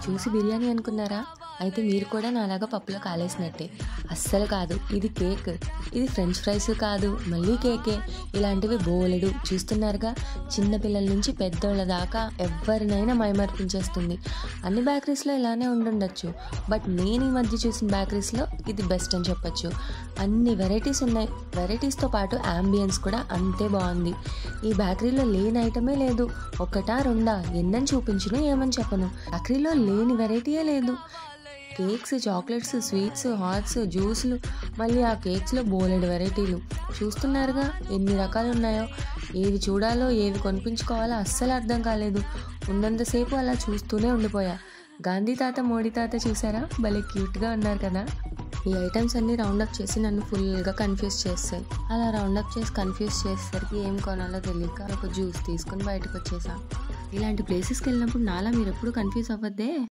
చూసి బిర్యానీ అనుకున్నారా అయితే మీరు కూడా నాలాగా పప్పులో కాలేసినట్టే అస్సలు కాదు ఇది కేక్ ఇది ఫ్రెంచ్ ఫ్రైస్ కాదు మళ్ళీ కేకే ఇలాంటివి బోలెడు చూస్తున్నారుగా చిన్న పిల్లల నుంచి పెద్దోళ్ళ దాకా ఎవరినైనా మైమర్పించేస్తుంది అన్ని బేకరీస్లో ఇలానే ఉండుండొచ్చు బట్ నేను ఈ మధ్య చూసిన బేకరీస్లో ఇది బెస్ట్ అని చెప్పొచ్చు అన్ని వెరైటీస్ ఉన్నాయి వెరైటీస్తో పాటు అంబియన్స్ కూడా అంతే బాగుంది ఈ బేకరీలో లేని ఐటమే లేదు ఒకటా రెండా ఎన్నని చూపించును ఏమని చెప్పను బేకరీలో లేని వెరైటీయే లేదు కేక్స్ చాక్లెట్స్ స్వీట్స్ హాట్స్ జ్యూస్లు మళ్ళీ ఆ కేక్స్లో బోలెడు వెరైటీలు చూస్తున్నారుగా ఎన్ని రకాలు ఉన్నాయో ఏవి చూడాలో ఏవి కొనిపించుకోవాలో అస్సలు అర్థం కాలేదు ఉన్నంతసేపు అలా చూస్తూనే ఉండిపోయా గాంధీ తాత మోడీ తాత చూసారా భలే క్యూట్గా ఉన్నారు కదా ఈ ఐటమ్స్ అన్ని రౌండప్ చేసి నన్ను ఫుల్గా కన్ఫ్యూజ్ చేస్తాయి అలా రౌండప్ చేసి కన్ఫ్యూజ్ చేసేసరికి ఏం కొనాలో తెలియక ఒక జ్యూస్ తీసుకుని బయటకు వచ్చేసా ఇలాంటి ప్లేసెస్కి వెళ్ళినప్పుడు నాలా మీరు ఎప్పుడు కన్ఫ్యూజ్ అవ్వద్దే